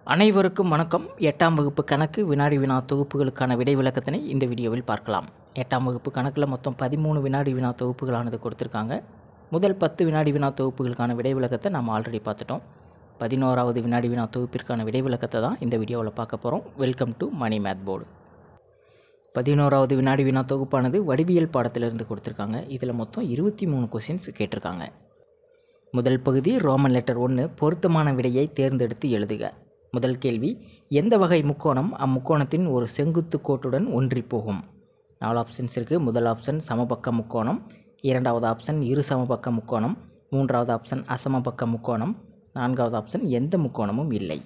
அனைவருக்கும் வணக்கம் எட்டாம் வகுப்பு கணக்கு வினாடி வினா தொகுப்புகளுக்கான விடை விளக்கத்தினை இந்த வீடியோவில் பார்க்கலாம் எட்டாம் வகுப்பு கணக்கில் மொத்தம் பதிமூணு வினாடி வினா தொகுப்புகளானது கொடுத்துருக்காங்க முதல் பத்து வினாடி வினா தொகுப்புகளுக்கான விடை விளக்கத்தை நம்ம ஆல்ரெடி பார்த்துட்டோம் பதினோராவது வினாடி வினா தொகுப்பிற்கான விடை விளக்கத்தை தான் இந்த வீடியோவில் பார்க்க போகிறோம் welcome to Mani math board பதினோராவது வினாடி வினா தொகுப்பானது வடிவியல் பாடத்திலிருந்து கொடுத்துருக்காங்க இதில் மொத்தம் இருபத்தி மூணு கொஷின்ஸ் கேட்டிருக்காங்க முதல் பகுதி ரோமன் லெட்டர் ஒன்று பொருத்தமான விடையை தேர்ந்தெடுத்து எழுதுக முதல் கேள்வி எந்த வகை முக்கோணம் அம்முக்கோணத்தின் ஒரு செங்குத்து கோட்டுடன் ஒன்றி போகும் நாலு ஆப்ஷன்ஸ் இருக்குது முதல் ஆப்ஷன் சமபக்க முக்கோணம் இரண்டாவது ஆப்ஷன் இரு சமபக்க முக்கோணம் மூன்றாவது ஆப்ஷன் அசமபக்க முக்கோணம் நான்காவது ஆப்ஷன் எந்த முக்கோணமும் இல்லை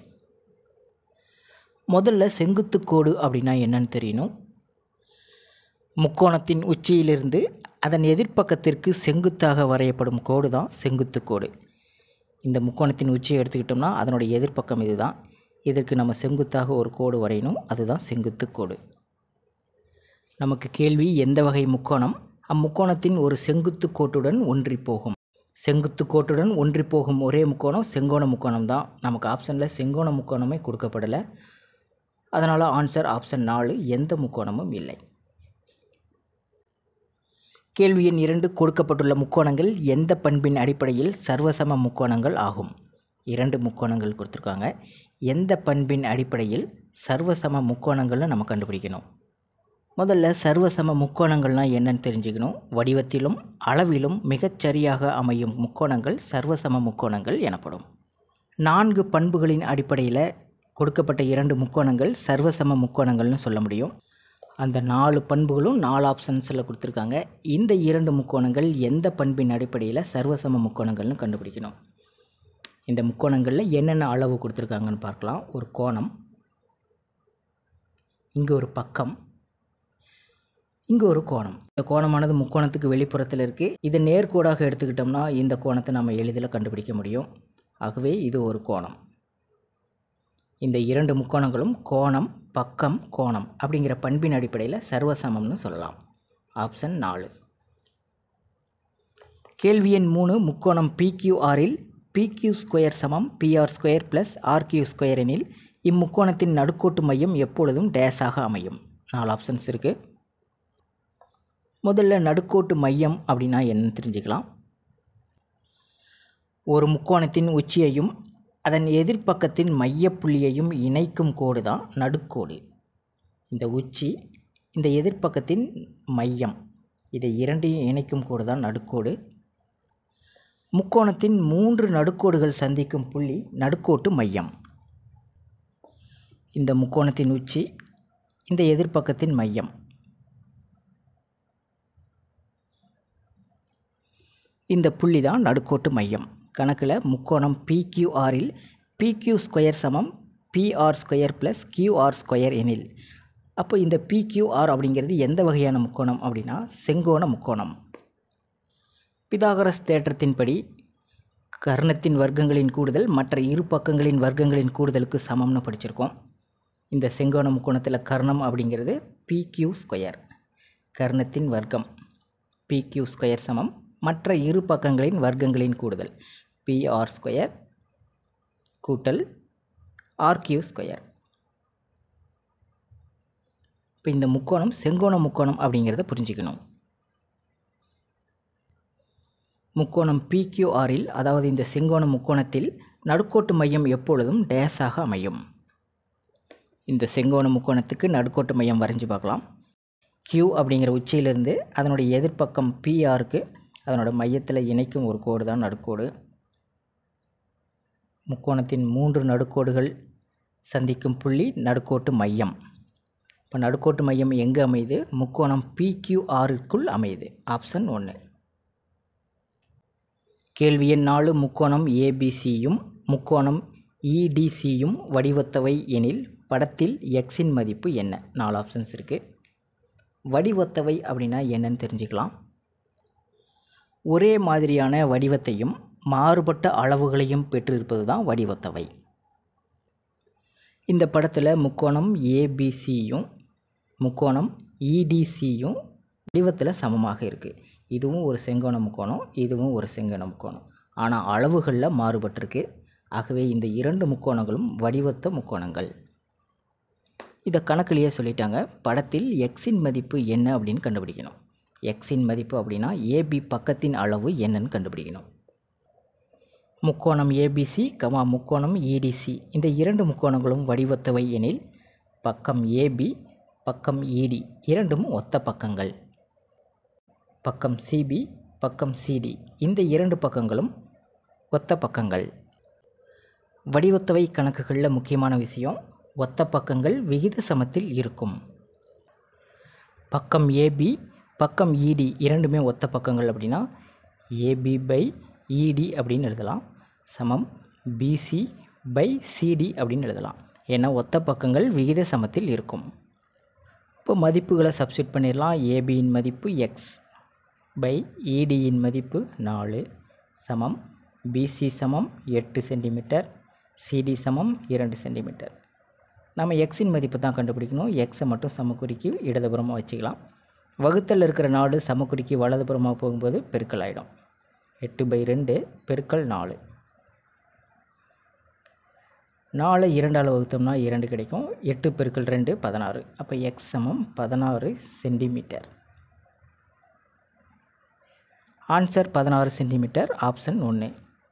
முதல்ல செங்குத்து கோடு அப்படின்னா என்னன்னு தெரியணும் முக்கோணத்தின் உச்சியிலிருந்து அதன் எதிர்ப்பக்கத்திற்கு செங்குத்தாக வரையப்படும் கோடு தான் செங்குத்து கோடு இந்த முக்கோணத்தின் உச்சியை எடுத்துக்கிட்டோம்னா அதனுடைய எதிர்ப்பக்கம் இதுதான் இதற்கு நம்ம செங்குத்தாக ஒரு கோடு வரையணும் அதுதான் செங்குத்து கோடு நமக்கு கேள்வி எந்த வகை முக்கோணம் அம்முக்கோணத்தின் ஒரு செங்குத்து கோட்டுடன் ஒன்றி போகும் செங்குத்து கோட்டுடன் ஒன்றி போகும் ஒரே முக்கோணம் செங்கோண முக்கோணம் தான் நமக்கு ஆப்ஷனில் செங்கோண முக்கோணமே கொடுக்கப்படலை அதனால் ஆன்சர் ஆப்ஷன் நாலு எந்த முக்கோணமும் இல்லை கேள்வி எண் இரண்டு கொடுக்கப்பட்டுள்ள முக்கோணங்கள் எந்த பண்பின் அடிப்படையில் சர்வசம முக்கோணங்கள் ஆகும் இரண்டு முக்கோணங்கள் கொடுத்துருக்காங்க எந்த பண்பின் அடிப்படையில் சர்வசம முக்கோணங்கள்னு நம்ம கண்டுபிடிக்கணும் முதல்ல சர்வசம முக்கோணங்கள்னால் என்னன்னு தெரிஞ்சுக்கணும் வடிவத்திலும் அளவிலும் மிகச்சரியாக அமையும் முக்கோணங்கள் சர்வசம முக்கோணங்கள் எனப்படும் நான்கு பண்புகளின் அடிப்படையில் கொடுக்கப்பட்ட இரண்டு முக்கோணங்கள் சர்வசம முக்கோணங்கள்னு சொல்ல முடியும் அந்த நாலு பண்புகளும் நாலு ஆப்ஷன்ஸில் கொடுத்துருக்காங்க இந்த இரண்டு முக்கோணங்கள் எந்த பண்பின் அடிப்படையில் சர்வசம முக்கோணங்கள்னு கண்டுபிடிக்கணும் இந்த முக்கோணங்களில் என்னென்ன அளவு கொடுத்துருக்காங்கன்னு பார்க்கலாம் ஒரு கோணம் இங்கே ஒரு பக்கம் இங்கே ஒரு கோணம் இந்த கோணமானது முக்கோணத்துக்கு வெளிப்புறத்தில் இருக்குது இதை நேர்கோடாக எடுத்துக்கிட்டோம்னா இந்த கோணத்தை நம்ம எளிதில் கண்டுபிடிக்க முடியும் ஆகவே இது ஒரு கோணம் இந்த இரண்டு முக்கோணங்களும் கோணம் பக்கம் கோணம் அப்படிங்கிற பண்பின் அடிப்படையில் சர்வசமம்னு சொல்லலாம் ஆப்ஷன் நாலு கேள்வி எண் மூணு முக்கோணம் பிக்யூஆரில் பிக்யூ ஸ்கொயர் சமம் PR square plus RQ square எனில் இம்முக்கோணத்தின் நடுக்கோட்டு மையம் எப்பொழுதும் டேஸாக அமையும் நாலு ஆப்ஷன்ஸ் இருக்குது முதல்ல நடுக்கோட்டு மையம் அப்படின்னா என்னன்னு தெரிஞ்சுக்கலாம் ஒரு முக்கோணத்தின் உச்சியையும் அதன் எதிர்ப்பக்கத்தின் மையப்புள்ளியையும் இணைக்கும் கோடு தான் நடுக்கோடு இந்த உச்சி இந்த எதிர்ப்பக்கத்தின் மையம் இதை இரண்டையும் இணைக்கும் கோடு தான் நடுக்கோடு முக்கோணத்தின் மூன்று நடுக்கோடுகள் சந்திக்கும் புள்ளி நடுக்கோட்டு மையம் இந்த முக்கோணத்தின் உச்சி இந்த எதிர்ப்பக்கத்தின் மையம் இந்த புள்ளி தான் நடுக்கோட்டு மையம் கணக்கில் முக்கோணம் பிக்யூஆரில் பிக்யூ ஸ்கொயர் சமம் PR square plus QR square எனில் அப்போ இந்த பிக்யூஆர் அப்படிங்கிறது எந்த வகையான முக்கோணம் அப்படின்னா செங்கோண முக்கோணம் பிதாகரஸ் தேற்றத்தின்படி கர்ணத்தின் வர்க்கங்களின் கூடுதல் மற்ற இரு பக்கங்களின் வர்க்கங்களின் கூடுதலுக்கு சமம்னு படிச்சிருக்கோம் இந்த செங்கோண முக்கோணத்தில் கர்ணம் அப்படிங்கிறது பிக்யூ ஸ்கொயர் கர்ணத்தின் வர்க்கம் பிக்யூ ஸ்கொயர் சமம் மற்ற இரு பக்கங்களின் வர்க்கங்களின் கூடுதல் பிஆர் ஸ்கொயர் கூட்டல் ஆர்கியூ ஸ்கொயர் இப்போ இந்த முக்கோணம் செங்கோண முக்கோணம் அப்படிங்கிறத புரிஞ்சுக்கணும் முக்கோணம் பிக்யூஆரில் அதாவது இந்த செங்கோண முக்கோணத்தில் நடுக்கோட்டு மையம் எப்பொழுதும் டேஸாக அமையும் இந்த செங்கோண முக்கோணத்துக்கு நடுக்கோட்டு மையம் வரைஞ்சி பார்க்கலாம் கியூ அப்படிங்கிற உச்சியிலிருந்து அதனுடைய எதிர்ப்பக்கம் பிஆருக்கு அதனோட மையத்தில் இணைக்கும் ஒரு கோடு தான் நடுக்கோடு முக்கோணத்தின் மூன்று நடுக்கோடுகள் சந்திக்கும் புள்ளி நடுக்கோட்டு மையம் இப்போ நடுக்கோட்டு மையம் எங்கே அமையுது முக்கோணம் பிக்யூஆருக்குள் அமையுது ஆப்ஷன் ஒன்று கேள்வி எண் நாலு முக்கோணம் ஏபிசியும் முக்கோணம் இடிசியும் வடிவத்தவை எனில் படத்தில் எக்ஸின் மதிப்பு என்ன நாலு ஆப்ஷன்ஸ் இருக்குது வடிவத்தவை அப்படின்னா என்னன்னு தெரிஞ்சுக்கலாம் ஒரே மாதிரியான வடிவத்தையும் மாறுபட்ட அளவுகளையும் பெற்றிருப்பது தான் வடிவத்தவை இந்த படத்தில் முக்கோணம் ஏபிசியும் முக்கோணம் இடிசியும் வடிவத்தில் சமமாக இருக்குது இதுவும் ஒரு செங்கோண முக்கோணம் இதுவும் ஒரு செங்கோண முக்கோணம் ஆனால் அளவுகளில் மாறுபட்டிருக்கு ஆகவே இந்த இரண்டு முக்கோணங்களும் வடிவத்த முக்கோணங்கள் இதை கணக்கிலேயே சொல்லிட்டாங்க படத்தில் எக்ஸின் மதிப்பு என்ன அப்படின்னு கண்டுபிடிக்கணும் எக்ஸின் மதிப்பு அப்படின்னா ஏபி பக்கத்தின் அளவு என்னன்னு கண்டுபிடிக்கணும் முக்கோணம் ஏபிசி கமா முக்கோணம் இடிசி இந்த இரண்டு முக்கோணங்களும் வடிவத்தவை எனில் பக்கம் ஏபி பக்கம் இடி இரண்டும் ஒத்த பக்கங்கள் பக்கம் சிபி பக்கம் சிடி இந்த இரண்டு பக்கங்களும் ஒத்த பக்கங்கள் வடிவத்தவை கணக்குகளில் முக்கியமான விஷயம் ஒத்த பக்கங்கள் விகித சமத்தில் இருக்கும் பக்கம் ஏபி பக்கம் இடி இரண்டுமே ஒத்த பக்கங்கள் அப்படின்னா ஏபி பை இடி அப்படின்னு எழுதலாம் சமம் பிசி பை சிடி அப்படின்னு எழுதலாம் ஏன்னா ஒத்த பக்கங்கள் விகித சமத்தில் இருக்கும் இப்போ மதிப்புகளை சப்ஸ்டிட் பண்ணிடலாம் ஏபியின் மதிப்பு எக்ஸ் பை இடியின் மதிப்பு நாலு சமம் பிசி சமம் எட்டு சென்டிமீட்டர் சிடி சமம் இரண்டு சென்டிமீட்டர் நம்ம எக்ஸின் மதிப்பு தான் கண்டுபிடிக்கணும் எக்ஸை மட்டும் சமக்குறிக்கு இடதுபுறமாக வச்சுக்கலாம் வகுத்தல் இருக்கிற நாலு சமக்குறிக்கு வலதுபுறமாக போகும்போது பெருக்கல் ஆகிடும் எட்டு பை ரெண்டு பெருக்கல் நாலு நாலு இரண்டால் வகுத்தோம்னா இரண்டு கிடைக்கும் எட்டு பெருக்கல் ரெண்டு பதினாறு அப்போ எக்ஸ் சமம் பதினாறு சென்டிமீட்டர் ஆன்சர் பதினாறு சென்டிமீட்டர் ஆப்ஷன் ஒன்று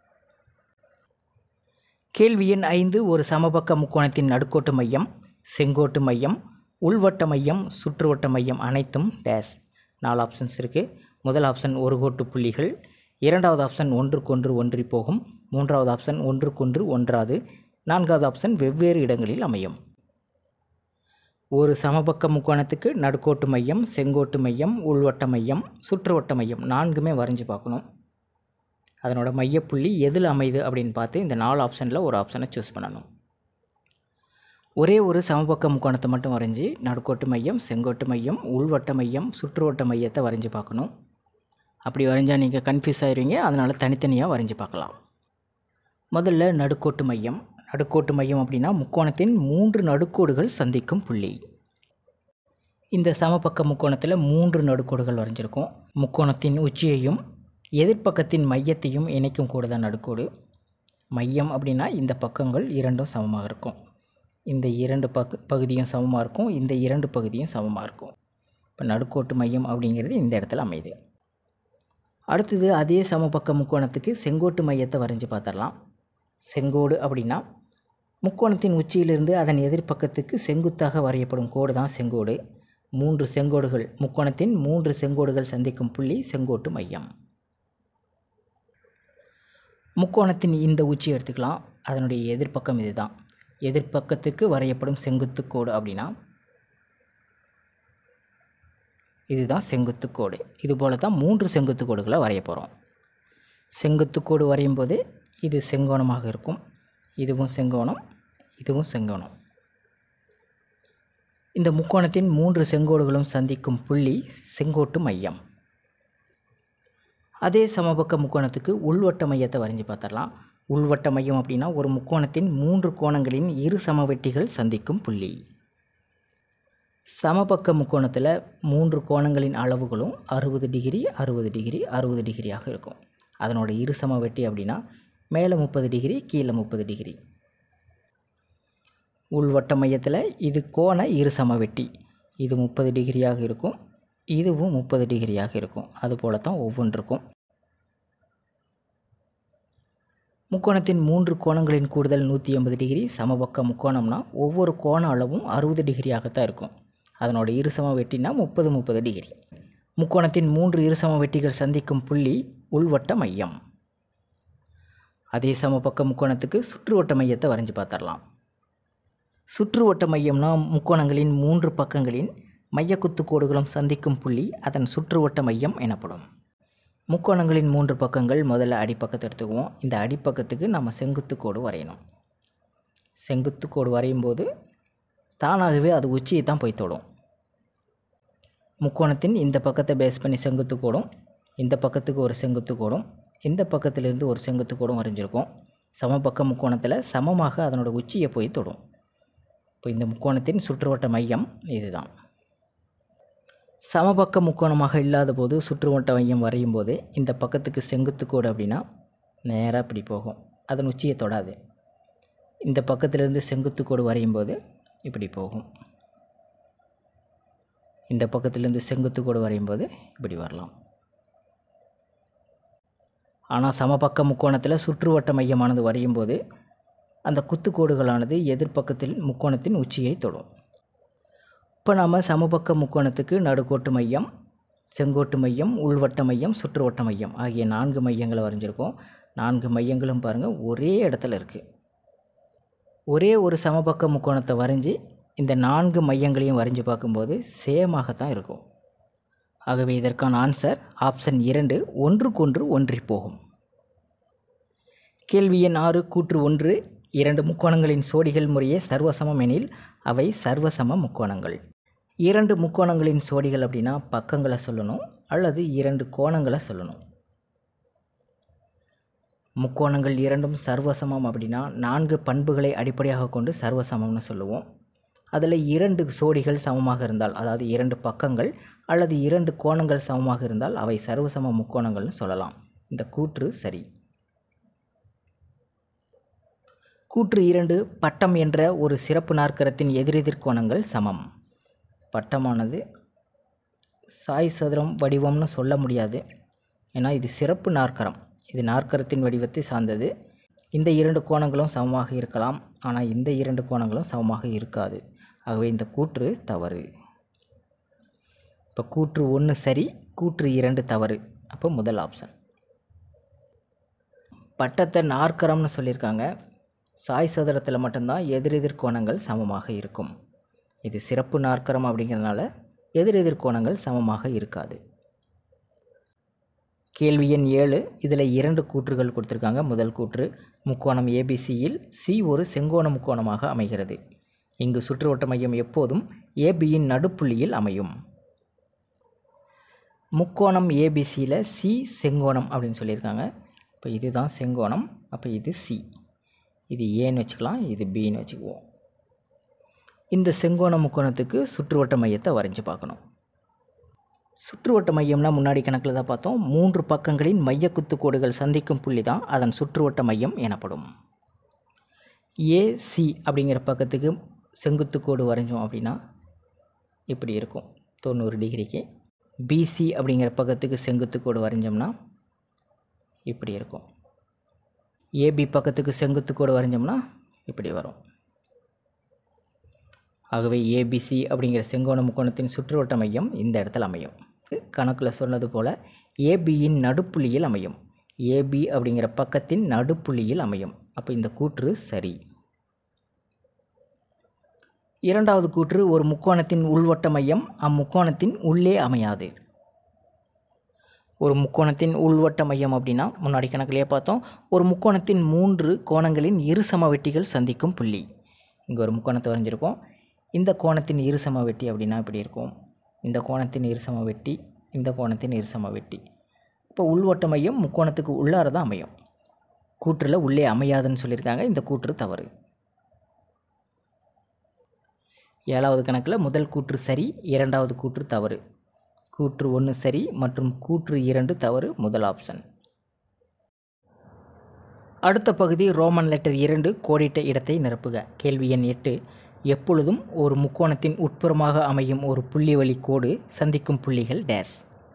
கேள்வி எண் ஐந்து ஒரு சமபக்க முக்கோணத்தின் நடுக்கோட்டு மையம் செங்கோட்டு மையம் உள்வட்ட மையம் சுற்றுவட்ட மையம் அனைத்தும் டேஸ் நாலு ஆப்ஷன்ஸ் இருக்குது முதல் ஆப்ஷன் ஒரு கோட்டு புள்ளிகள் இரண்டாவது ஆப்ஷன் ஒன்றுக்கொன்று ஒன்றி போகும் மூன்றாவது ஆப்ஷன் ஒன்றுக்கொன்று ஒன்றாது நான்காவது ஆப்ஷன் வெவ்வேறு இடங்களில் அமையும் ஒரு சமபக்க முக்கோணத்துக்கு நடுக்கோட்டு மையம் செங்கோட்டு மையம் உள்வட்ட மையம் சுற்றுவட்ட மையம் நான்குமே வரைஞ்சி பார்க்கணும் அதனோட மையப்புள்ளி எதில் அமையுது அப்படின்னு பார்த்து இந்த நாலு ஆப்ஷனில் ஒரு ஆப்ஷனை சூஸ் பண்ணணும் ஒரே ஒரு சமபக்க முக்கோணத்தை மட்டும் வரைஞ்சி நடுக்கோட்டு மையம் செங்கோட்டு மையம் உள்வட்ட மையம் சுற்றுவட்ட மையத்தை வரைஞ்சி பார்க்கணும் அப்படி வரைஞ்சால் நீங்கள் கன்ஃபியூஸ் ஆயிருவீங்க அதனால் தனித்தனியாக வரைஞ்சி பார்க்கலாம் முதல்ல நடுக்கோட்டு மையம் நடுக்கோட்டு மையம் அப்படின்னா முக்கோணத்தின் மூன்று நடுக்கோடுகள் சந்திக்கும் புள்ளி இந்த சமபக்க முக்கோணத்தில் மூன்று நடுக்கோடுகள் வரைஞ்சிருக்கும் முக்கோணத்தின் உச்சியையும் எதிர்ப்பக்கத்தின் மையத்தையும் இணைக்கும் கூட தான் நடுக்கோடு மையம் அப்படின்னா இந்த பக்கங்கள் இரண்டும் சமமாக இருக்கும் இந்த இரண்டு பக்க பகுதியும் சமமாக இருக்கும் இந்த இரண்டு பகுதியும் சமமாக இருக்கும் இப்போ நடுக்கோட்டு மையம் அப்படிங்கிறது இந்த இடத்துல அமையுது அடுத்தது அதே சமபக்க முக்கோணத்துக்கு செங்கோட்டு மையத்தை வரைஞ்சி பார்த்துடலாம் செங்கோடு அப்படின்னா முக்கோணத்தின் உச்சியிலிருந்து அதன் எதிர்ப்பக்கத்துக்கு செங்குத்தாக வரையப்படும் கோடு தான் செங்கோடு மூன்று செங்கோடுகள் முக்கோணத்தின் மூன்று செங்கோடுகள் சந்திக்கும் புள்ளி செங்கோட்டு மையம் முக்கோணத்தின் இந்த உச்சி எடுத்துக்கலாம் அதனுடைய எதிர்ப்பக்கம் இதுதான் எதிர்ப்பக்கத்துக்கு வரையப்படும் செங்குத்து கோடு அப்படின்னா இதுதான் செங்குத்து கோடு இது போல தான் மூன்று செங்குத்து கோடுகளை வரைய போகிறோம் செங்குத்து கோடு வரையும் போது இது செங்கோணமாக இருக்கும் இதுவும் செங்கோணம் இதுவும் செங்கோணம் இந்த முக்கோணத்தின் மூன்று செங்கோடுகளும் சந்திக்கும் புள்ளி செங்கோட்டு மையம் அதே சமபக்க முக்கோணத்துக்கு உள்வட்ட மையத்தை வரைஞ்சி பார்த்துடலாம் உள்வட்ட மையம் அப்படின்னா ஒரு முக்கோணத்தின் மூன்று கோணங்களின் இரு சமவெட்டிகள் சந்திக்கும் புள்ளி சமபக்க முக்கோணத்தில் மூன்று கோணங்களின் அளவுகளும் அறுபது டிகிரி அறுபது டிகிரி அறுபது டிகிரியாக இருக்கும் அதனோட இரு சமவெட்டி அப்படின்னா மேலே முப்பது டிகிரி கீழே முப்பது டிகிரி உள்வட்ட மையத்தில் இது கோண இரு சமவெட்டி இது முப்பது டிகிரியாக இருக்கும் இதுவும் முப்பது டிகிரியாக இருக்கும் அதுபோல தான் ஒவ்வொன்றுக்கும் முக்கோணத்தின் மூன்று கோணங்களின் கூடுதல் நூற்றி எண்பது டிகிரி சமபக்க முக்கோணம்னா ஒவ்வொரு கோண அளவும் அறுபது டிகிரியாகத்தான் இருக்கும் அதனோட இருசம வெட்டினா முப்பது முப்பது டிகிரி முக்கோணத்தின் மூன்று இருசம வெட்டிகள் சந்திக்கும் புள்ளி உள்வட்ட மையம் அதே சமபக்க முக்கோணத்துக்கு சுற்றுவட்ட மையத்தை வரைஞ்சி பார்த்துடலாம் சுற்றுவட்ட மையம்னா முக்கோணங்களின் மூன்று பக்கங்களின் மையக்குத்து கோடுகளும் சந்திக்கும் புள்ளி அதன் சுற்றுவட்ட மையம் எனப்படும் முக்கோணங்களின் மூன்று பக்கங்கள் முதல்ல அடிப்பக்கத்தை எடுத்துக்குவோம் இந்த அடிப்பக்கத்துக்கு நம்ம செங்குத்து கோடு வரையணும் செங்குத்து கோடு வரையும் போது தானாகவே அது உச்சியை தான் போய் தொடும் முக்கோணத்தின் இந்த பக்கத்தை பேஸ் பண்ணி செங்குத்து கோடும் இந்த பக்கத்துக்கு ஒரு செங்குத்து கோடும் இந்த பக்கத்திலிருந்து ஒரு செங்குத்து கோடும் வரைஞ்சிருக்கும் சமபக்க முக்கோணத்தில் சமமாக அதனோட உச்சியை போய் தொடும் இப்போ இந்த முக்கோணத்தின் சுற்றுவட்ட மையம் இதுதான் சமபக்க முக்கோணமாக இல்லாத போது சுற்றுவட்ட மையம் வரையும் போது இந்த பக்கத்துக்கு செங்குத்து கோடு அப்படின்னா நேராக இப்படி போகும் அதன் உச்சியை தொடாது இந்த பக்கத்திலிருந்து செங்குத்து கோடு வரையும் போது இப்படி போகும் இந்த பக்கத்திலிருந்து செங்குத்து கோடு வரையும் போது இப்படி வரலாம் ஆனால் சமபக்க முக்கோணத்தில் சுற்றுவட்ட மையமானது வரையும் போது அந்த குத்துக்கோடுகளானது எதிர்ப்பக்கத்தில் முக்கோணத்தின் உச்சியை தொடும் இப்போ நாம் சமபக்க முக்கோணத்துக்கு நடுக்கோட்டு மையம் செங்கோட்டு மையம் உள்வட்ட மையம் சுற்றுவட்ட மையம் ஆகிய நான்கு மையங்களை வரைஞ்சிருக்கோம் நான்கு மையங்களும் பாருங்கள் ஒரே இடத்துல இருக்குது ஒரே ஒரு சமபக்க முக்கோணத்தை வரைஞ்சி இந்த நான்கு மையங்களையும் வரைஞ்சி பார்க்கும்போது சேமாகத்தான் இருக்கும் ஆகவே இதற்கான ஆன்சர் ஆப்ஷன் இரண்டு ஒன்றுக்கொன்று ஒன்றி போகும் கேள்வி எண் ஆறு கூற்று ஒன்று இரண்டு முக்கோணங்களின் சோடிகள் முறையே சர்வசமம் எனில் அவை சர்வசம முக்கோணங்கள் இரண்டு முக்கோணங்களின் சோடிகள் அப்படின்னா பக்கங்களை சொல்லணும் அல்லது இரண்டு கோணங்களை சொல்லணும் முக்கோணங்கள் இரண்டும் சர்வசமம் அப்படின்னா நான்கு பண்புகளை அடிப்படையாக கொண்டு சர்வசமம்னு சொல்லுவோம் அதில் இரண்டு சோடிகள் சமமாக இருந்தால் அதாவது இரண்டு பக்கங்கள் அல்லது இரண்டு கோணங்கள் சமமாக இருந்தால் அவை சர்வசம முக்கோணங்கள்னு சொல்லலாம் இந்த கூற்று சரி கூற்று இரண்டு பட்டம் என்ற ஒரு சிறப்பு நாற்கரத்தின் எதிரெதிர் கோணங்கள் சமம் பட்டமானது சாய் சதுரம் வடிவம்னு சொல்ல முடியாது ஏன்னா இது சிறப்பு நாற்கரம் இது நாற்கரத்தின் வடிவத்தை சார்ந்தது இந்த இரண்டு கோணங்களும் சமமாக இருக்கலாம் ஆனால் இந்த இரண்டு கோணங்களும் சமமாக இருக்காது ஆகவே இந்த கூற்று தவறு இப்போ கூற்று ஒன்று சரி கூற்று இரண்டு தவறு அப்போ முதல் ஆப்ஷன் பட்டத்தை நாற்கரம்னு சொல்லியிருக்காங்க சாய் சதுரத்தில் மட்டும்தான் எதிரெதிர் கோணங்கள் சமமாக இருக்கும் இது சிறப்பு நாற்கரம் அப்படிங்கிறதுனால எதிரெதிர் கோணங்கள் சமமாக இருக்காது கேள்வி எண் ஏழு இதில் இரண்டு கூற்றுகள் கொடுத்துருக்காங்க முதல் கூற்று முக்கோணம் ஏபிசியில் சி ஒரு செங்கோண முக்கோணமாக அமைகிறது இங்கு சுற்றுவட்ட மையம் எப்போதும் ஏபியின் நடுப்புள்ளியில் அமையும் முக்கோணம் ஏபிசியில் சி செங்கோணம் அப்படின்னு சொல்லியிருக்காங்க இப்போ இதுதான் செங்கோணம் அப்போ இது சி இது ஏன்னு வச்சுக்கலாம் இது பின்னு வச்சுக்குவோம் இந்த செங்கோண முக்கோணத்துக்கு சுற்றுவட்ட மையத்தை வரைஞ்சி பார்க்கணும் சுற்றுவட்ட மையம்னா முன்னாடி கணக்கில் தான் பார்த்தோம் மூன்று பக்கங்களின் மையக்குத்து கோடுகள் சந்திக்கும் புள்ளி தான் அதன் சுற்றுவட்ட மையம் எனப்படும் ஏசி அப்படிங்கிற பக்கத்துக்கு செங்குத்து கோடு வரைஞ்சோம் அப்படின்னா இப்படி இருக்கும் தொண்ணூறு டிகிரிக்கு பிசி அப்படிங்கிற பக்கத்துக்கு செங்குத்து கோடு வரைஞ்சோம்னா இப்படி இருக்கும் ஏபி பக்கத்துக்கு செங்குத்து கோடு வரைஞ்சோம்னா இப்படி வரும் ஆகவே ஏபிசி அப்படிங்கிற செங்கோண முக்கோணத்தின் சுற்றுவட்ட மையம் இந்த இடத்துல அமையும் கணக்கில் சொன்னது போல் ஏபியின் நடுப்புள்ளியில் அமையும் ஏபி அப்படிங்கிற பக்கத்தின் நடுப்புள்ளியில் அமையும் அப்போ இந்த கூற்று சரி இரண்டாவது கூற்று ஒரு முக்கோணத்தின் உள்வட்ட மையம் அம்முக்கோணத்தின் உள்ளே அமையாது ஒரு முக்கோணத்தின் உள்வட்ட மையம் அப்படின்னா முன்னாடி கணக்கிலேயே பார்த்தோம் ஒரு முக்கோணத்தின் மூன்று கோணங்களின் இரு சமவெட்டிகள் சந்திக்கும் புள்ளி இங்கே ஒரு முக்கோணத்தை வரைஞ்சிருக்கோம் இந்த கோணத்தின் இரு சமவெட்டி அப்படின்னா இப்படி இருக்கும் இந்த கோணத்தின் இரு சமவெட்டி இந்த கோணத்தின் இரு சமவெட்டி இப்போ உள்வட்ட மையம் முக்கோணத்துக்கு உள்ளார தான் அமையும் கூற்றில் உள்ளே அமையாதுன்னு சொல்லியிருக்காங்க இந்த கூற்று தவறு ஏழாவது கணக்கில் முதல் கூற்று சரி இரண்டாவது கூற்று தவறு கூற்று ஒன்று சரி மற்றும் கூற்று இரண்டு தவறு முதல் ஆப்ஷன் அடுத்த பகுதி ரோமன் லெட்டர் இரண்டு கோடிட்ட இடத்தை நிரப்புக கேள்வி எண் எட்டு எப்பொழுதும் ஒரு முக்கோணத்தின் உட்புறமாக அமையும் ஒரு புள்ளி வழி கோடு சந்திக்கும் புள்ளிகள் டேஸ்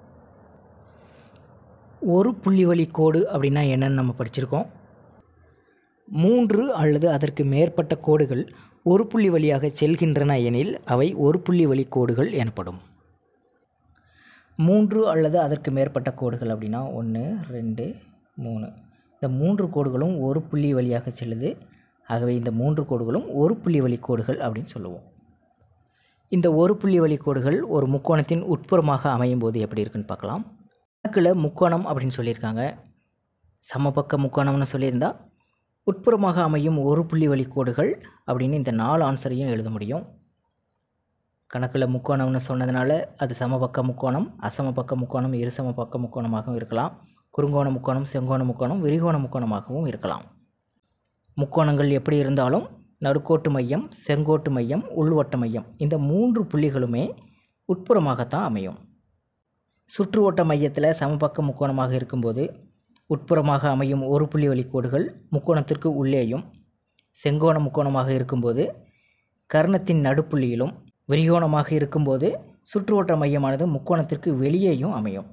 ஒரு புள்ளி வழி கோடு அப்படின்னா என்னன்னு நம்ம படிச்சிருக்கோம் மூன்று அல்லது அதற்கு மேற்பட்ட கோடுகள் ஒரு புள்ளி வழியாக செல்கின்றன எனில் அவை ஒரு புள்ளி வழி கோடுகள் எனப்படும் மூன்று அல்லது அதற்கு மேற்பட்ட கோடுகள் அப்படின்னா ஒன்று ரெண்டு மூணு இந்த மூன்று கோடுகளும் ஒரு புள்ளி வழியாக செல்லுது ஆகவே இந்த மூன்று கோடுகளும் ஒரு புள்ளி வழி கோடுகள் அப்படின்னு சொல்லுவோம் இந்த ஒரு புள்ளி வழி கோடுகள் ஒரு முக்கோணத்தின் உட்புறமாக அமையும் போது எப்படி இருக்குன்னு பார்க்கலாம் கணக்கில் முக்கோணம் அப்படின்னு சொல்லியிருக்காங்க சமபக்க முக்கோணம்னு சொல்லியிருந்தா உட்புறமாக அமையும் ஒரு புள்ளி வழி கோடுகள் அப்படின்னு இந்த நாலு ஆன்சரையும் எழுத முடியும் கணக்கில் முக்கோணம்னு சொன்னதுனால அது சமபக்க முக்கோணம் அசமபக்க முக்கோணம் இருசம பக்க முக்கோணமாகவும் இருக்கலாம் குறுங்கோண முக்கோணம் செங்கோண முக்கோணம் விரிகோண முக்கோணமாகவும் இருக்கலாம் முக்கோணங்கள் எப்படி இருந்தாலும் நடுக்கோட்டு மையம் செங்கோட்டு மையம் உள்வட்ட மையம் இந்த மூன்று புள்ளிகளுமே உட்புறமாகத்தான் அமையும் சுற்றுவட்ட மையத்தில் சமபக்க முக்கோணமாக இருக்கும்போது உட்புறமாக அமையும் ஒரு புள்ளி வழி கோடுகள் முக்கோணத்திற்கு உள்ளேயும் செங்கோண முக்கோணமாக இருக்கும்போது கர்ணத்தின் நடுப்புள்ளியிலும் விரிகோணமாக இருக்கும்போது சுற்றுவட்ட மையமானது முக்கோணத்திற்கு வெளியேயும் அமையும்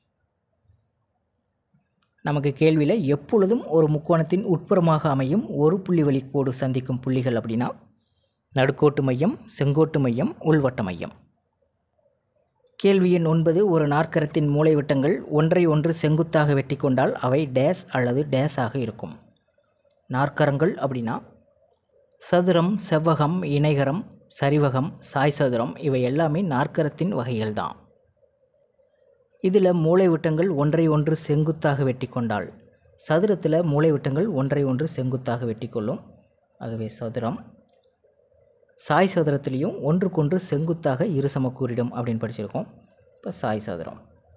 நமக்கு கேள்வியில் எப்பொழுதும் ஒரு முக்கோணத்தின் உட்புறமாக அமையும் ஒரு புள்ளி வழி கோடு சந்திக்கும் புள்ளிகள் அப்படின்னா நடுக்கோட்டு மையம் செங்கோட்டு மையம் உள்வட்ட மையம் கேள்வி எண் ஒன்பது ஒரு நாற்கரத்தின் மூலைவிட்டங்கள் ஒன்றை ஒன்று செங்குத்தாக வெட்டி கொண்டால் அவை டேஸ் அல்லது டேஸ் ஆக இருக்கும் நாற்கரங்கள் அப்படின்னா சதுரம் செவ்வகம் இணைகரம் சரிவகம் சாய் சதுரம் இவை எல்லாமே நாற்கரத்தின் வகைகள் தான் இதில் மூளைவிட்டங்கள் ஒன்றை ஒன்று செங்குத்தாக வெட்டி கொண்டால் சதுரத்தில் மூளைவிட்டங்கள் ஒன்றை ஒன்று செங்குத்தாக வெட்டி கொள்ளும் ஆகவே சதுரம் சாய் சதுரத்திலையும் ஒன்றுக்கொன்று செங்குத்தாக இரு சமக்கூறிடும் அப்படின்னு படிச்சிருக்கோம் இப்போ சாய் சதுரம்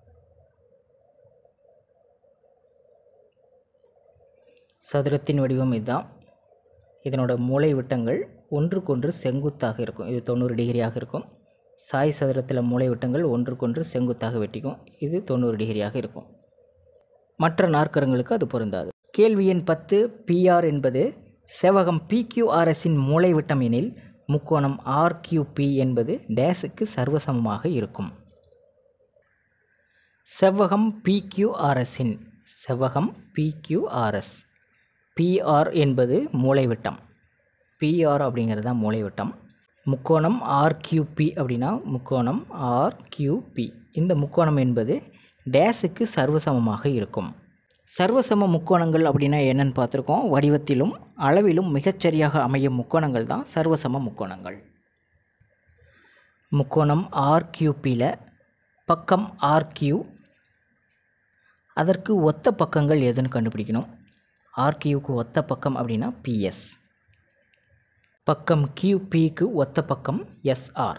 சதுரத்தின் வடிவம் இதுதான் இதனோட மூளை விட்டங்கள் ஒன்றுக்கொன்று செங்குத்தாக இருக்கும் இது தொண்ணூறு டிகிரியாக இருக்கும் சாய் சதுரத்தில் மூளை விட்டங்கள் ஒன்றுக்கொன்று செங்குத்தாக வெட்டிக்கும் இது தொண்ணூறு டிகிரியாக இருக்கும் மற்ற நாற்கரங்களுக்கு அது பொருந்தாது கேள்வி எண் பத்து பிஆர் என்பது செவகம் பிக்யூஆர்எஸின் மூளை விட்டம் எனில் முக்கோணம் ஆர்கியூபி என்பது டேஸுக்கு சர்வசமமாக இருக்கும் செவ்வகம் பிக்யூஆர்எஸின் செவ்வகம் பிக்யூஆர்எஸ் பிஆர் என்பது மூளைவிட்டம் பிஆர் அப்படிங்கிறது தான் மூளைவிட்டம் முக்கோணம் ஆர்கியூபி அப்படின்னா முக்கோணம் ஆர்கியூபி இந்த முக்கோணம் என்பது டேஸுக்கு சர்வசமமாக இருக்கும் சர்வசம முக்கோணங்கள் அப்படின்னா என்னன்னு பார்த்துருக்கோம் வடிவத்திலும் அளவிலும் மிகச்சரியாக அமையும் முக்கோணங்கள் தான் சர்வசம முக்கோணங்கள் முக்கோணம் ஆர்கியூபியில் பக்கம் ஆர்கியூ அதற்கு ஒத்த பக்கங்கள் எதுன்னு கண்டுபிடிக்கணும் ஆர்கியூக்கு ஒத்த பக்கம் அப்படின்னா பிஎஸ் பக்கம் கியூபிக்கு ஒத்த பக்கம் எஸ்ஆர்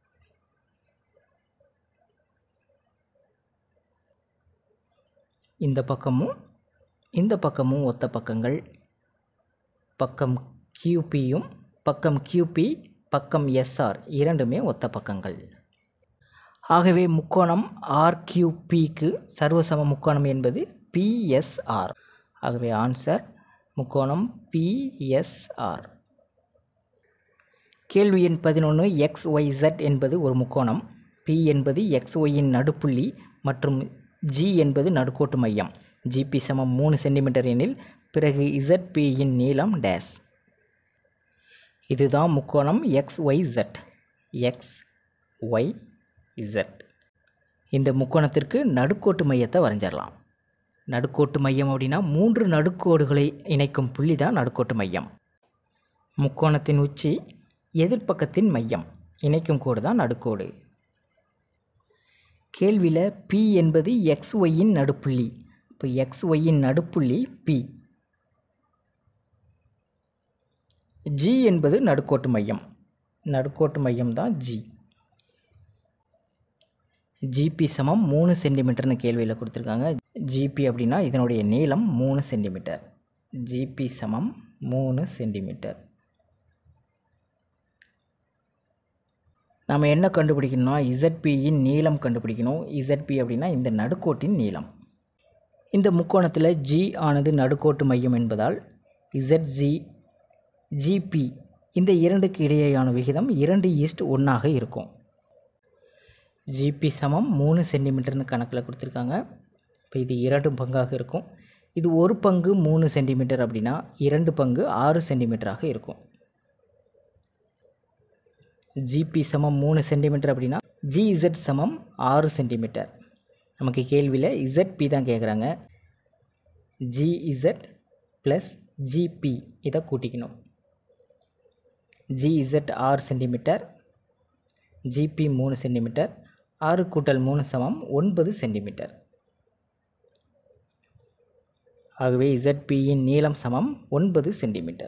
இந்த பக்கமும் இந்த பக்கமும் ஒத்த பக்கங்கள் பக்கம் கியூபியும் பக்கம் கியூபி பக்கம் எஸ்ஆர் இரண்டுமே ஒத்த பக்கங்கள் ஆகவே முக்கோணம் ஆர்கியூபிக்கு சர்வசம முக்கோணம் என்பது பிஎஸ்ஆர் ஆகவே ஆன்சர் முக்கோணம் பிஎஸ்ஆர் கேள்வி எண் பதினொன்று எக்ஸ் ஒய் Z என்பது ஒரு முக்கோணம் பி என்பது எக்ஸ் ஒய்யின் நடுப்புள்ளி மற்றும் ஜி என்பது நடுக்கோட்டு மையம் ஜிபி சமம் மூணு சென்டிமீட்டர் எனில் பிறகு இசட்பியின் நீளம் டேஸ் இதுதான் முக்கோணம் X Y Z X Y Z இந்த முக்கோணத்திற்கு நடுக்கோட்டு மையத்தை வரைஞ்சிடலாம் நடுக்கோட்டு மையம் அப்படின்னா மூன்று நடுக்கோடுகளை இணைக்கும் புள்ளி தான் நடுக்கோட்டு மையம் முக்கோணத்தின் உச்சி எதிர்ப்பக்கத்தின் மையம் இணைக்கும் கோடு தான் நடுக்கோடு கேள்வியில் பி என்பது எக்ஸ் ஒய்யின் நடுப்புள்ளி இப்போ எக்ஸ் ஒய்யின் நடுப்புள்ளி பி ஜி என்பது நடுக்கோட்டு மையம் நடுக்கோட்டு மையம் தான் ஜி ஜிபி சமம் மூணு சென்டிமீட்டர்னு கேள்வியில் கொடுத்துருக்காங்க ஜிபி அப்படின்னா இதனுடைய நீளம் மூணு சென்டிமீட்டர் ஜிபி சமம் மூணு சென்டிமீட்டர் நம்ம என்ன கண்டுபிடிக்கணும்னா இசட்பியின் நீளம் கண்டுபிடிக்கணும் இசட்பி அப்படின்னா இந்த நடுக்கோட்டின் நீளம் இந்த முக்கோணத்தில் ஜி ஆனது நடுக்கோட்டு மையம் என்பதால் இசட்ஜி ஜிபி இந்த இரண்டுக்கு இடையேயான விகிதம் இரண்டு ஈஸ்ட் ஒன்றாக இருக்கும் ஜிபி சமம் மூணு சென்டிமீட்டர்னு கணக்கில் கொடுத்துருக்காங்க இப்போ இது இரண்டு பங்காக இருக்கும் இது ஒரு பங்கு மூணு சென்டிமீட்டர் அப்படின்னா இரண்டு பங்கு ஆறு சென்டிமீட்டராக இருக்கும் ஜிபி சமம் மூணு சென்டிமீட்டர் அப்படின்னா ஜிஇசட் சமம் ஆறு சென்டிமீட்டர் நமக்கு கேள்வியில் இசட்பி தான் கேட்குறாங்க ஜிஇசட் ப்ளஸ் ஜிபி இதை கூட்டிக்கணும் ஜிஇசட் ஆறு சென்டிமீட்டர் ஜிபி மூணு சென்டிமீட்டர் ஆறு கூட்டல் மூணு சமம் ஒன்பது சென்டிமீட்டர் ஆகவே இசட்பியின் நீளம் சமம் ஒன்பது சென்டிமீட்டர்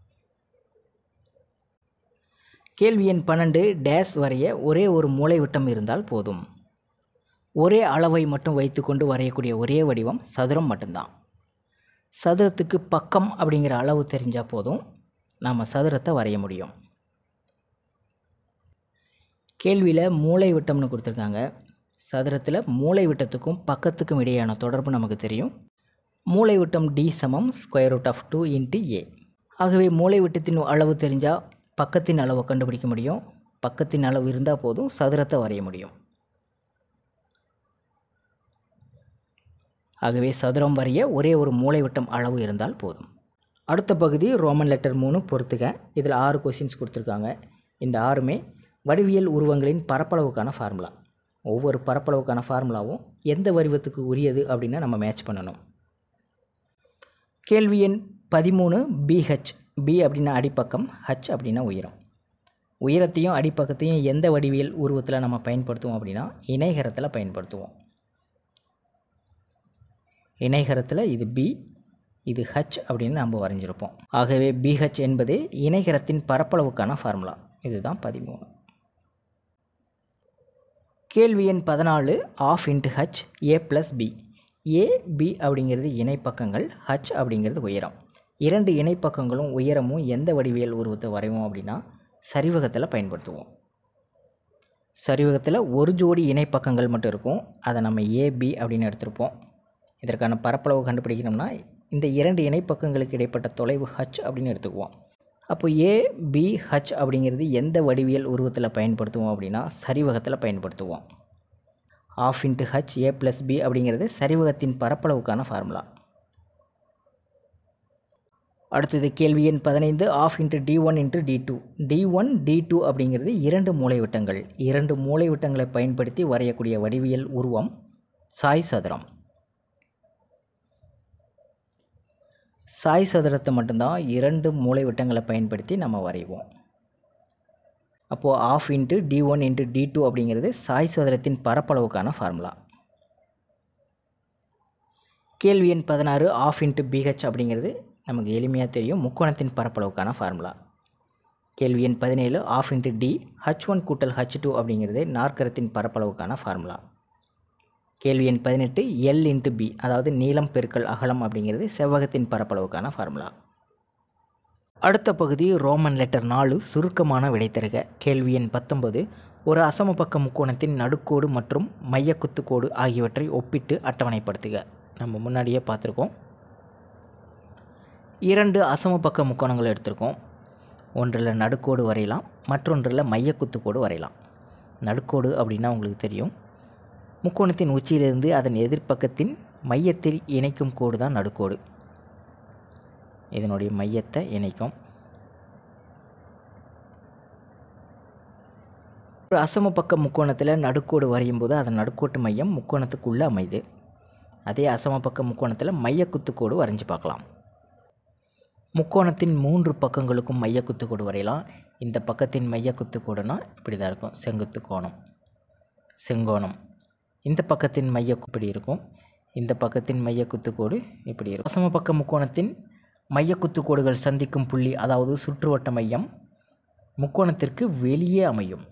கேள்வி எண் பன்னெண்டு டேஸ் வரைய ஒரே ஒரு மூலைவிட்டம் இருந்தால் போதும் ஒரே அளவை மட்டும் வைத்துக்கொண்டு வரையக்கூடிய ஒரே வடிவம் சதுரம் மட்டும்தான் சதுரத்துக்கு பக்கம் அப்படிங்கிற அளவு தெரிஞ்சால் போதும் நாம் சதுரத்தை வரைய முடியும் கேள்வியில் மூளை விட்டம்னு கொடுத்துருக்காங்க சதுரத்தில் மூளை விட்டத்துக்கும் பக்கத்துக்கும் இடையேயான தொடர்பு நமக்கு தெரியும் மூளை விட்டம் டி சமம் square root of two into A ஆகவே மூலைவிட்டத்தின் அளவு தெரிஞ்சால் பக்கத்தின் அளவை கண்டுபிடிக்க முடியும் பக்கத்தின் அளவு இருந்தால் போதும் சதுரத்தை வரைய முடியும் ஆகவே சதுரம் வரைய ஒரே ஒரு மூலைவிட்டம் அளவு இருந்தால் போதும் அடுத்த பகுதி ரோமன் லெட்டர் மூணு பொறுத்துக்க இதில் ஆறு கொஷின்ஸ் கொடுத்துருக்காங்க இந்த ஆறுமே வடிவியல் உருவங்களின் பரப்பளவுக்கான ஃபார்முலா ஒவ்வொரு பரப்பளவுக்கான ஃபார்முலாவும் எந்த வடிவத்துக்கு உரியது அப்படின்னு நம்ம மேட்ச் பண்ணணும் கேள்வி எண் பதிமூணு பிஹெச் பி அப்படின்னா அடிப்பக்கம் ஹச் அப்படின்னா உயரம் உயரத்தையும் அடிப்பக்கத்தையும் எந்த வடிவியல் உருவத்தில் நம்ம பயன்படுத்துவோம் அப்படின்னா இணைகரத்தில் பயன்படுத்துவோம் இணைகரத்தில் இது பி இது ஹச் அப்படின்னு நம்ம வரைஞ்சிருப்போம் ஆகவே பிஹெச் என்பது இணைகரத்தின் பரப்பளவுக்கான ஃபார்முலா இதுதான் பதிமூணு கேள்வி எண் பதினாலு half into H A plus B A B அப்படிங்கிறது இணைப்பக்கங்கள் ஹச் அப்படிங்கிறது உயரம் இரண்டு இணைப்பக்கங்களும் உயரமும் எந்த வடிவியல் உருவத்தை வரைவோம் அப்படின்னா சரிவகத்தில் பயன்படுத்துவோம் சரிவகத்தில் ஒரு ஜோடி இணைப்பக்கங்கள் மட்டும் இருக்கும் அதை நம்ம ஏபி அப்படின்னு எடுத்திருப்போம் இதற்கான பரப்பளவு கண்டுபிடிக்கணும்னா இந்த இரண்டு இணைப்பக்கங்களுக்கு இடைப்பட்ட தொலைவு ஹச் அப்படின்னு எடுத்துக்குவோம் அப்போ ஏ பி ஹச் அப்படிங்கிறது எந்த வடிவியல் உருவத்தில் பயன்படுத்துவோம் அப்படின்னா சரிவகத்தில் பயன்படுத்துவோம் half into H A plus B அப்படிங்கிறது சரிவகத்தின் பரப்பளவுக்கான ஃபார்முலா அடுத்தது கேள்வி எண் பதினைந்து half into D one into D two D one D two அப்படிங்கிறது இரண்டு மூலைவிட்டங்கள் இரண்டு மூலைவிட்டங்களை பயன்படுத்தி வரையக்கூடிய வடிவியல் உருவம் சாய் சதுரம் சாய் சதுரத்தை மட்டும்தான் இரண்டு மூலைவிட்டங்களை பயன்படுத்தி நம்ம வரைவோம் அப்போது half into D one into D two அப்படிங்கிறது சாய் சதுரத்தின் பரப்பளவுக்கான ஃபார்முலா கேள்வி எண் பதினாறு ஆஃப் இன்ட்டு பிஹெச் அப்படிங்கிறது நமக்கு எளிமையாக தெரியும் முக்கோணத்தின் பரப்பளவுக்கான ஃபார்முலா கேள்வி எண் பதினேழு half into D H one கூட்டல் ஹச் டூ அப்படிங்கிறது நாற்கரத்தின் பரப்பளவுக்கான ஃபார்முலா கேள்வி எண் பதினெட்டு எல் இன்ட்டு பி அதாவது நீளம் பெருக்கல் அகலம் அப்படிங்கிறது செவ்வகத்தின் பரப்பளவுக்கான ஃபார்முலா அடுத்த பகுதி ரோமன் லெட்டர் நாலு சுருக்கமான விடை தருக கேள்வி எண் பத்தொன்பது ஒரு அசமபக்க முக்கோணத்தின் நடுக்கோடு மற்றும் மையக்குத்துக்கோடு ஆகியவற்றை ஒப்பிட்டு அட்டவணைப்படுத்துக நம்ம முன்னாடியே பார்த்துருக்கோம் இரண்டு அசமபக்க முக்கோணங்கள் எடுத்திருக்கோம் ஒன்றில் நடுக்கோடு வரையலாம் மற்றொன்றில் மையக்குத்துக்கோடு வரையலாம் நடுக்கோடு அப்படின்னா உங்களுக்கு தெரியும் முக்கோணத்தின் உச்சியிலிருந்து அதன் எதிர்ப்பக்கத்தின் மையத்தில் இணைக்கும் கோடு தான் நடுக்கோடு இதனுடைய மையத்தை இணைக்கும் ஒரு அசம பக்க முக்கோணத்தில் நடுக்கோடு வரையும் போது அதன் நடுக்கோட்டு மையம் முக்கோணத்துக்குள்ளே அமைது அதே அசம பக்க முக்கோணத்தில் மையக்குத்துக்கோடு வரைஞ்சி பார்க்கலாம் முக்கோணத்தின் மூன்று பக்கங்களுக்கும் மையக்குத்துக்கோடு வரையலாம் இந்த பக்கத்தின் மையக்குத்துக்கோடுனா இப்படி தான் இருக்கும் செங்குத்து கோணம் செங்கோணம் இந்த பக்கத்தின் மைய இப்படி இருக்கும் இந்த பக்கத்தின் மைய குத்துக்கோடு இப்படி இருக்கும் அசம பக்க முக்கோணத்தின் மைய குத்துக்கோடுகள் சந்திக்கும் புள்ளி அதாவது சுற்றுவட்ட மையம் முக்கோணத்திற்கு வெளியே அமையும்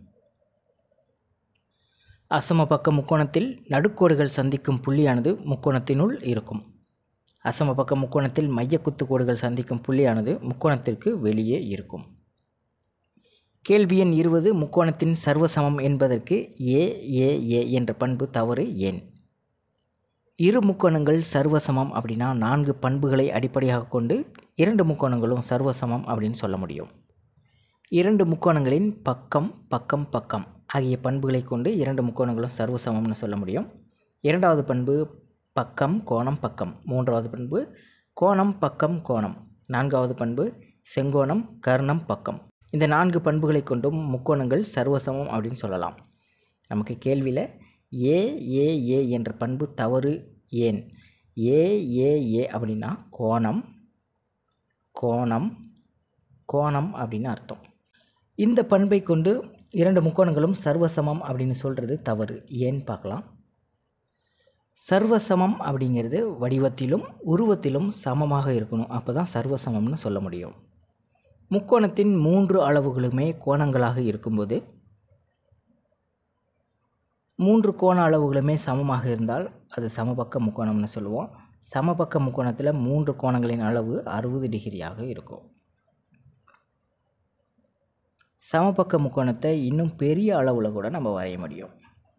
அசம பக்க முக்கோணத்தில் நடுக்கோடுகள் சந்திக்கும் புள்ளியானது முக்கோணத்தினுள் இருக்கும் அசம பக்க முக்கோணத்தில் மைய குத்துக்கோடுகள் சந்திக்கும் புள்ளியானது முக்கோணத்திற்கு வெளியே இருக்கும் கேள்வி எண் இருபது முக்கோணத்தின் சர்வசமம் என்பதற்கு ஏ ஏ ஏ என்ற பண்பு தவறு ஏன் இரு முக்கோணங்கள் சர்வசமம் அப்படின்னா நான்கு பண்புகளை அடிப்படையாக கொண்டு இரண்டு முக்கோணங்களும் சர்வசமம் அப்படின்னு சொல்ல முடியும் இரண்டு முக்கோணங்களின் பக்கம் பக்கம் பக்கம் ஆகிய பண்புகளை கொண்டு இரண்டு முக்கோணங்களும் சர்வசமம்னு சொல்ல முடியும் இரண்டாவது பண்பு பக்கம் கோணம் பக்கம் மூன்றாவது பண்பு கோணம் பக்கம் கோணம் நான்காவது பண்பு செங்கோணம் கர்ணம் பக்கம் இந்த நான்கு பண்புகளை கொண்டும் முக்கோணங்கள் சர்வசமம் அப்படின்னு சொல்லலாம் நமக்கு கேள்வியில் ஏ ஏ ஏ என்ற பண்பு தவறு ஏன் ஏ ஏ ஏ அப்படின்னா கோணம் கோணம் கோணம் அப்படின்னு அர்த்தம் இந்த பண்பை கொண்டு இரண்டு முக்கோணங்களும் சர்வசமம் அப்படின்னு சொல்கிறது தவறு ஏன்னு பார்க்கலாம் சர்வசமம் அப்படிங்கிறது வடிவத்திலும் உருவத்திலும் சமமாக இருக்கணும் அப்போ தான் சர்வசமம்னு சொல்ல முடியும் முக்கோணத்தின் மூன்று அளவுகளுமே கோணங்களாக இருக்கும்போது மூன்று கோண அளவுகளுமே சமமாக இருந்தால் அது சமபக்க முக்கோணம்னு சொல்லுவோம் சமபக்க முக்கோணத்தில் மூன்று கோணங்களின் அளவு அறுபது டிகிரியாக இருக்கும் சமபக்க முக்கோணத்தை இன்னும் பெரிய அளவில் கூட நம்ம வரைய முடியும்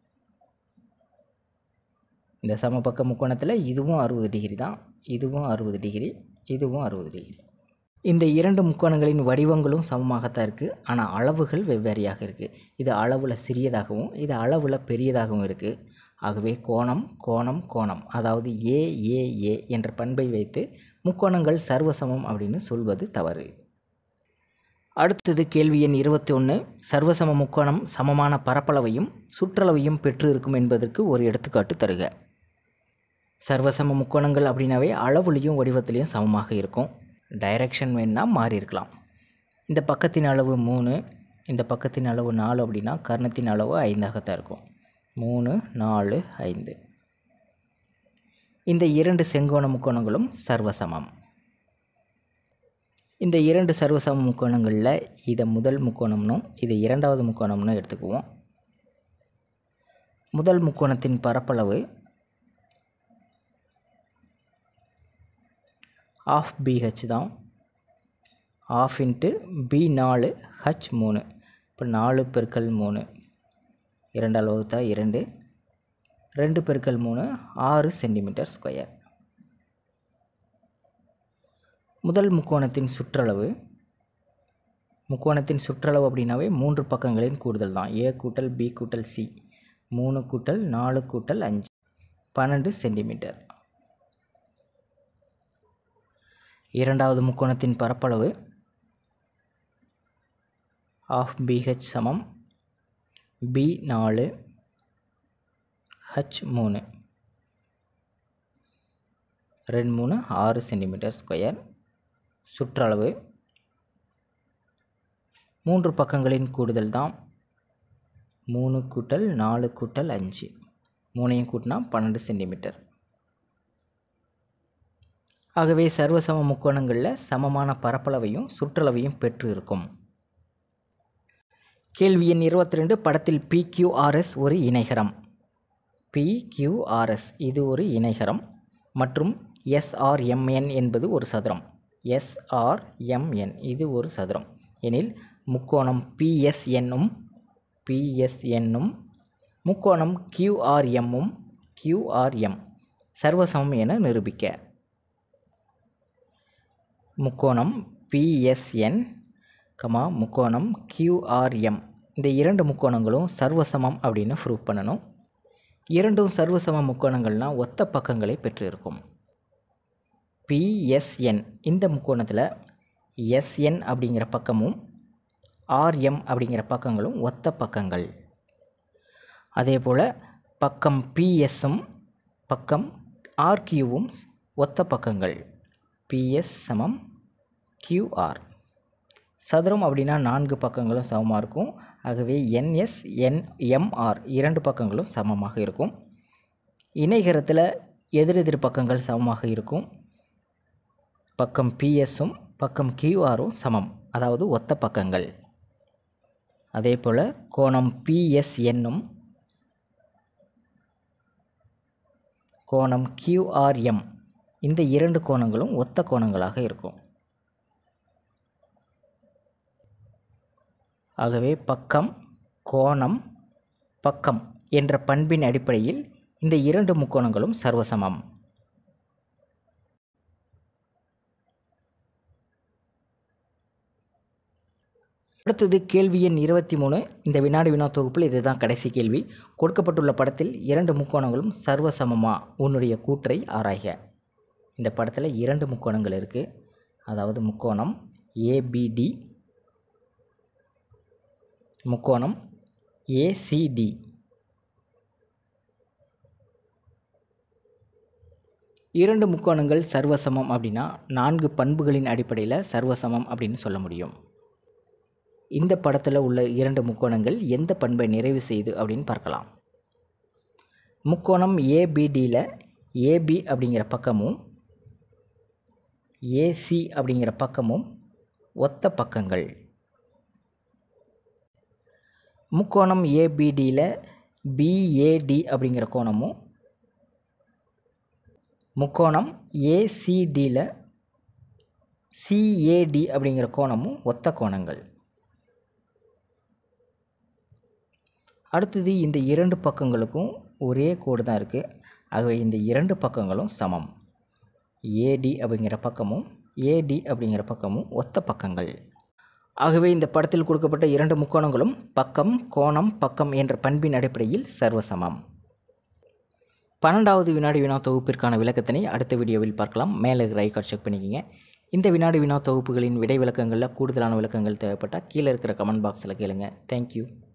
இந்த சமபக்க முக்கோணத்தில் இதுவும் அறுபது டிகிரி தான் இதுவும் அறுபது டிகிரி இதுவும் அறுபது டிகிரி இந்த இரண்டு முக்கோணங்களின் வடிவங்களும் சமமாகத்தான் இருக்குது ஆனால் அளவுகள் வெவ்வேறையாக இருக்குது இது அளவில் சிறியதாகவும் இது அளவில் பெரியதாகவும் இருக்குது ஆகவே கோணம் கோணம் கோணம் அதாவது ஏ ஏ ஏ என்ற பண்பை வைத்து முக்கோணங்கள் சர்வசமம் அப்படின்னு சொல்வது தவறு அடுத்தது கேள்வி எண் இருபத்தி ஒன்று சர்வசம முக்கோணம் சமமான பரப்பளவையும் சுற்றளவையும் பெற்று இருக்கும் என்பதற்கு ஒரு எடுத்துக்காட்டு தருக சர்வசம முக்கோணங்கள் அப்படின்னாவே அளவுலேயும் வடிவத்திலையும் சமமாக இருக்கும் டைரக்ஷன் வேணுன்னா மாறி இருக்கலாம் இந்த பக்கத்தின் அளவு மூணு இந்த பக்கத்தின் அளவு நாலு அப்படின்னா கர்ணத்தின் அளவு ஐந்தாகத்தான் இருக்கும் மூணு நாலு ஐந்து இந்த இரண்டு செங்கோண முக்கோணங்களும் சர்வசமம் இந்த இரண்டு சர்வசம முக்கோணங்களில் இதை முதல் முக்கோணம்னும் இதை இரண்டாவது முக்கோணம்னு எடுத்துக்குவோம் முதல் முக்கோணத்தின் பரப்பளவு ஆஃப் பிஹெச் தான் ஆஃப் இன்ட்டு பி நாலு ஹச் மூணு இப்போ நாலு பெருக்கல் மூணு இரண்டால் வகுத்தா இரண்டு ரெண்டு பெருக்கல் மூணு ஆறு சென்டிமீட்டர் ஸ்கொயர் முதல் முக்கோணத்தின் சுற்றளவு முக்கோணத்தின் சுற்றளவு அப்படின்னாவே மூன்று பக்கங்களின் கூடுதல் தான் ஏ கூட்டல் பி கூட்டல் சி மூணு கூட்டல் நாலு கூட்டல் அஞ்சு பன்னெண்டு சென்டிமீட்டர் இரண்டாவது முக்கோணத்தின் பரப்பளவு ஆஃப் பிஹெச் சமம் பி நாலு ஹச் மூணு ரெண்டு மூணு ஆறு சென்டிமீட்டர் ஸ்கொயர் சுற்றளவு மூன்று பக்கங்களின் கூடுதல் தான் மூணு கூட்டல் நாலு கூட்டல் அஞ்சு மூணையும் கூட்டினா பன்னெண்டு சென்டிமீட்டர் ஆகவே சர்வசம முக்கோணங்களில் சமமான பரப்பளவையும் சுற்றளவையும் பெற்று இருக்கும் கேள்வி எண் இருபத்தி ரெண்டு படத்தில் பிக்யூஆர்எஸ் ஒரு இணைகரம் பிக்யூஆர்எஸ் இது ஒரு இணைகரம் மற்றும் எஸ்ஆர்எம்என் என்பது ஒரு சதுரம் எஸ்ஆர்எம்என் இது ஒரு சதுரம் எனில் முக்கோணம் பிஎஸ்என்னும் பிஎஸ்என்னும் முக்கோணம் கியூஆர்எம்மும் கியூஆர்எம் சர்வசமம் என நிரூபிக்க முக்கோணம் பிஎஸ்என் கமா முக்கோணம் கியூஆர்எம் இந்த இரண்டு முக்கோணங்களும் சர்வசமம் அப்படின்னு ப்ரூவ் பண்ணணும் இரண்டும் சர்வசம முக்கோணங்கள்னால் ஒத்த பக்கங்களை பெற்றிருக்கும் பிஎஸ்என் இந்த முக்கோணத்தில் எஸ்என் அப்படிங்கிற பக்கமும் ஆர்எம் அப்படிங்கிற பக்கங்களும் ஒத்த பக்கங்கள் அதே போல் பக்கம் பிஎஸ்ஸும் பக்கம் ஆர்கியூவும் ஒத்த பக்கங்கள் பிஎஸ் சமம் கியூஆர் சதுரம் அப்படின்னா நான்கு பக்கங்களும் சமமாக இருக்கும் ஆகவே என்எஸ் என் எம்ஆர் இரண்டு பக்கங்களும் சமமாக இருக்கும் இணைகரத்தில் எதிரெதிர் பக்கங்கள் சமமாக இருக்கும் பக்கம் பிஎஸ்ஸும் பக்கம் கியூஆரும் சமம் அதாவது ஒத்த பக்கங்கள் அதே போல் கோணம் பிஎஸ்என்னும் கோணம் கியூஆர்எம் இந்த இரண்டு கோணங்களும் ஒத்த கோணங்களாக இருக்கும் ஆகவே பக்கம் கோணம் பக்கம் என்ற பண்பின் அடிப்படையில் இந்த இரண்டு முக்கோணங்களும் சர்வசமம் அடுத்தது கேள்வி எண் இருபத்தி மூணு இந்த வினாடி வினா தொகுப்பில் இதுதான் கடைசி கேள்வி கொடுக்கப்பட்டுள்ள படத்தில் இரண்டு முக்கோணங்களும் சர்வசமமா உன்னுடைய கூற்றை ஆராய்க இந்த படத்தில் இரண்டு முக்கோணங்கள் இருக்குது அதாவது முக்கோணம் ஏபிடி முக்கோணம் ஏசிடி இரண்டு முக்கோணங்கள் சர்வசமம் அப்படின்னா நான்கு பண்புகளின் அடிப்படையில் சர்வசமம் அப்படின்னு சொல்ல முடியும் இந்த படத்தில் உள்ள இரண்டு முக்கோணங்கள் எந்த பண்பை நிறைவு செய்யுது அப்படின்னு பார்க்கலாம் முக்கோணம் ஏபிடியில் ஏபி அப்படிங்கிற பக்கமும் ஏசி அப்படிங்கிற பக்கமும் ஒத்த பக்கங்கள் முக்கோணம் ஏபிடியில் பிஏடி அப்படிங்கிற கோணமும் முக்கோணம் ஏசிடியில் சிஏடி அப்படிங்கிற கோணமும் ஒத்த கோணங்கள் அடுத்தது இந்த இரண்டு பக்கங்களுக்கும் ஒரே கோடு தான் இருக்குது ஆகவே இந்த இரண்டு பக்கங்களும் சமம் ஏடி அப்படிங்கிற பக்கமும் ஏடி அப்படிங்கிற பக்கமும் ஒத்த பக்கங்கள் ஆகவே இந்த படத்தில் கொடுக்கப்பட்ட இரண்டு முக்கோணங்களும் பக்கம் கோணம் பக்கம் என்ற பண்பின் அடிப்படையில் சர்வசமம் பன்னெண்டாவது வினாடி வினா தொகுப்பிற்கான விளக்கத்தினை அடுத்த வீடியோவில் பார்க்கலாம் மேலே இருக்கிற ஐக்கார்ட் செக் பண்ணிக்கோங்க இந்த வினாடி வினா தொகுப்புகளின் விடை விளக்கங்களில் கூடுதலான விளக்கங்கள் தேவைப்பட்டால் கீழே இருக்கிற கமெண்ட் பாக்ஸில் கேளுங்க தேங்க்யூ